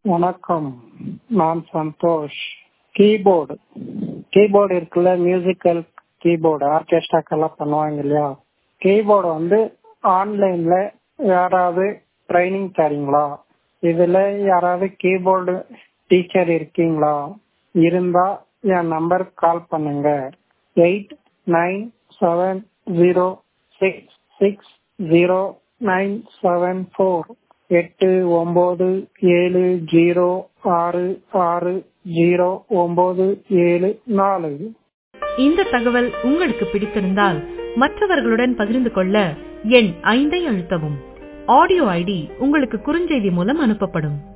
வணக்கம் நான் Santhosh keyboard keyboard இருக்குல்ல மியூசிக்கல் கீபோர்டு ஆர்கெஸ்ட்ராக்கெல்லாம் பண்ணுவாங்க இல்லையா கீபோர்டு வந்து ஆன்லைன்ல யாராவது ட்ரைனிங் தரீங்களா இதுல யாராவது கீபோர்டு டீச்சர் இருக்கீங்களா இருந்தா என் நம்பருக்கு கால் பண்ணுங்க eight nine seven zero six six zero nine seven four எட்டு ஒன்பது ஏழு ஜீரோ ஆறு ஆறு ஜீரோ ஒன்பது ஏழு நாலு இந்த தகவல் உங்களுக்கு பிடித்திருந்தால் மற்றவர்களுடன் பகிர்ந்து கொள்ள எண் ஐந்தை அழுத்தவும் ஆடியோ ஐடி உங்களுக்கு குறுஞ்செய்தி மூலம் அனுப்பப்படும்